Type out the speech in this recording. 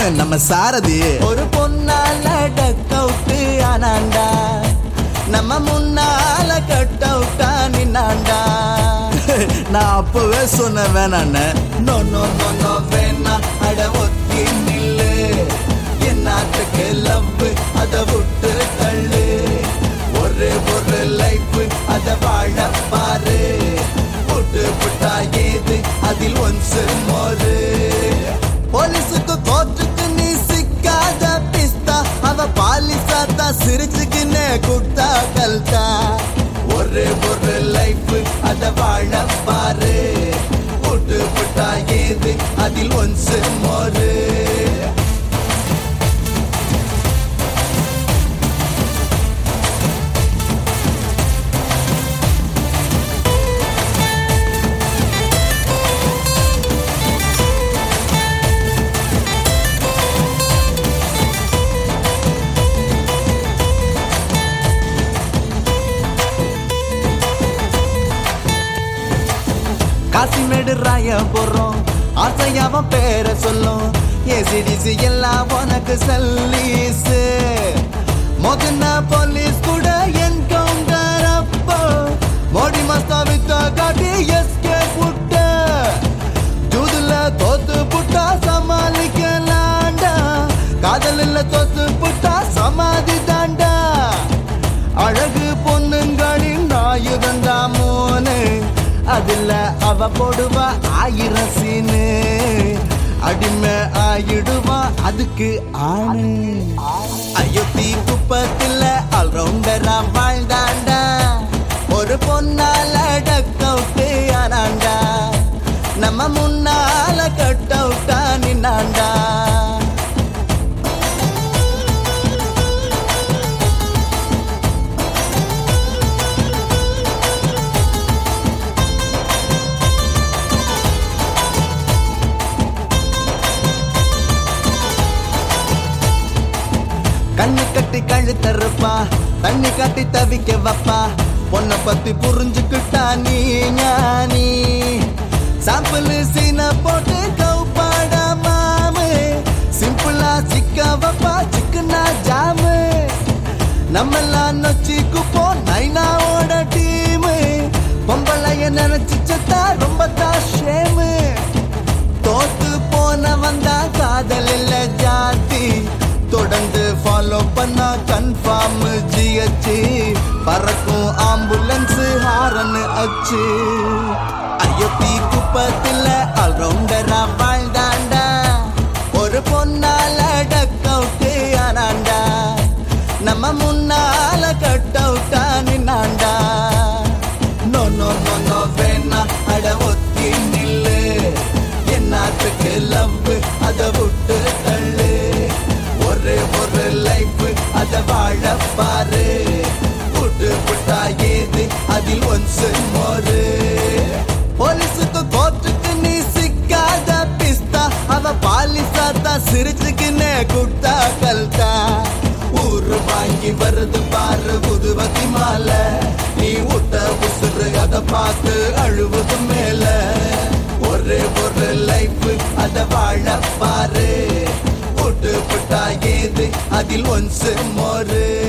jam நம்ம சாரதி ஒரு பொண்ணால டக் out ஆனாண்டா நம்ம முன்னால கட் அவுட்டா நின்னாண்டா நான் அப்பவே சொன்ன வேணான்னு நோ நோ நோ நோ வேணா அட ஒத்தி நில்லு என்னாத்துக்கு லவ் அத விட்டு தள்ளு ஒரு ஒரு லைஃப் அத வாழ பாரு புட்டு புட்டா ஏது அதில் ஒன்சு மோரு போலீஸுக்கு கோர்ட்டுக்கு நீ சிக்காத பிஸ்தா அவ பாலிசாத்தா சிரிச்சுக்கின்னு குட்டா கல்தா ஒரு ஒரு லைஃப் அத வாழ பாரு புட்டு புட்டா ஏது அதில் ஒன்சு மோரு காசிமேடு ராய போறோம் ஆசையாவ பேரை சொல்லும் ஏசிடிசி எல்லாம் உனக்கு சல்லீஸு மொதன போலீஸ் கூட என்கவுண்டர் அப்போ மோடி மஸ்தா வித்த காட்டி எஸ்கே புட்ட ஜூதுல தோத்து புட்டா சமாளிக்கலாண்டா காதலில் தோத்து புட்டா சமாதி தாண்டா அழகு பொண்ணுங்களின் ஆயுதந்தா மோனு அதுல அவ போடுவா ஆயிரம் சீனு அடிமை ஆயிடுவா அதுக்கு ஆணு அயோத்தி குப்பத்துல ஆல்ரவுண்டரா வாழ்ந்தாண்டா ஒரு பொண்ணால டக் அவுட்டு ஆனாண்டா நம்ம முன்னால கட் அவுட்டா நின்னாண்டா கண்ணு கட்டி கழுத்தருப்பா தண்ணி காட்டி தவிக்க வப்பா பொண்ணை பத்தி புரிஞ்சுக்கிட்டா நீ ஞானி சாம்பிள் சீன போட்டு கவுப்பாடா மாமு சிம்பிளா சிக்க வப்பா சிக்கனா ஜாமு நம்மெல்லாம் நொச்சிக்கு போ நைனாவோட டீமு பொம்பளைய நினைச்சு செத்தா ரொம்ப தான் ஷேமு தோத்து போன வந்தா காதல் இல்ல ஜாதி தொடர்ந்து ஃபாலோ பண்ணா கன்ஃபார்ம் ஜிஹெச் பறக்கும் ஆம்புலன்ஸ் ஹாரன் அச்சு ஐயப்பி குப்பத்துல ஆல்ரவுண்டரா வாழ்ந்தாண்டா ஒரு பொண்ணால டக் அவுட்டு ஆனாண்டா நம்ம முன்னால கட் அவுட்டா நின்னாண்டா நோ நோ நோ நோ வேணா அட ஒத்தி நில்லு என்னாத்துக்கு லவ் அத விட்டு தள்ளு ஒரு ஒரு லைஃப் அத வாழ பாரு புட்டு புட்டா ஏது அதில் ஒன்சு மோரு போலீஸுக்கு கோர்ட்டுக்கு நீ சிக்காத பிஸ்தா அவ பாலிசாத்தா சிரிச்சுக்கின்னு குட்டா கல்தா ஊரு வாங்கி வருது பாரு புதுவதி மாலை நீ விட்ட உசுறு அத பார்த்து அழுவது மேல ஒரு ஒரு லைஃப் அத வாழ பாரு புட்டு புட்டா ஏது அதில் ஒன்சு மோரு